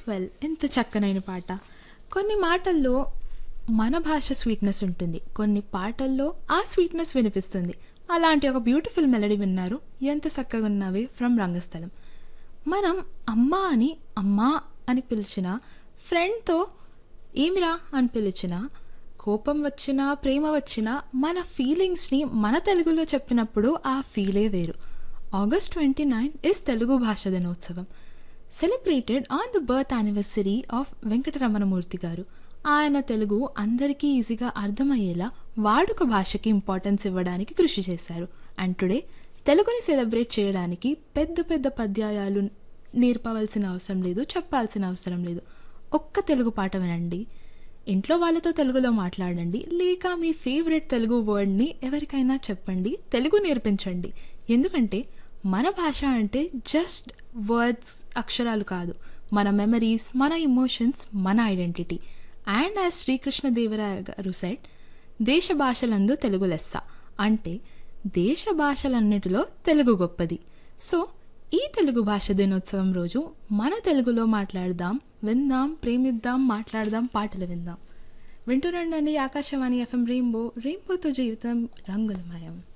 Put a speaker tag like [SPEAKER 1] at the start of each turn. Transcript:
[SPEAKER 1] well ఎంత చక్కనైన పాట కొన్ని మాటల్లో మన భాష స్వీట్నెస్ ఉంటుంది కొన్ని పాటల్లో ఆ స్వీట్నెస్ వినిపిస్తుంది అలాంటి ఒక బ్యూటిఫుల్ మెలడీ విన్నారు ఎంత చక్కగా ఉన్నావే ఫ్రమ్ రంగస్థలం మనం అమ్మా అని అమ్మా అని పిలిచిన ఫ్రెండ్తో ఏమిరా అని పిలిచిన కోపం వచ్చినా ప్రేమ వచ్చినా మన ఫీలింగ్స్ని మన తెలుగులో చెప్పినప్పుడు ఆ ఫీలే వేరు August twenty nine is Telugu భాష దినోత్సవం celebrated on the birth anniversary of Venkataramanamurthy garu ఆయన తెలుగు అందరికీ ఈజీగా అర్థమయ్యేలా వాడుక భాషకి ఇంపార్టెన్స్ ఇవ్వడానికి కృషి చేశారు అండ్ టుడే తెలుగుని సెలబ్రేట్ చేయడానికి పెద్ద పెద్ద పద్యాయాలు నేర్పవలసిన అవసరం లేదు చెప్పాల్సిన అవసరం లేదు ఒక్క తెలుగు పాట వినండి ఇంట్లో వాళ్ళతో తెలుగులో మాట్లాడండి లేక మీ ఫేవరెట్ తెలుగు వర్డ్ని ఎవరికైనా చెప్పండి తెలుగు నేర్పించండి ఎందుకంటే మన భాష అంటే జస్ట్ వర్డ్స్ అక్షరాలు కాదు మన మెమరీస్ మన ఇమోషన్స్ మన identity and as Srikrishna Devaraya garu set దేశ భాషలందు తెలుగు లెస్స అంటే దేశ భాషలన్నిటిలో తెలుగు గొప్పది సో ఈ తెలుగు భాష దినోత్సవం రోజు మన తెలుగులో మాట్లాడదాం విందాం ప్రేమిద్దాం మాట్లాడదాం పాటలు విందాం వింటురండి ఆకాశవాణి ఎఫ్ఎం రెయిన్బో రెయిన్బోతో జీవితం రంగులమయం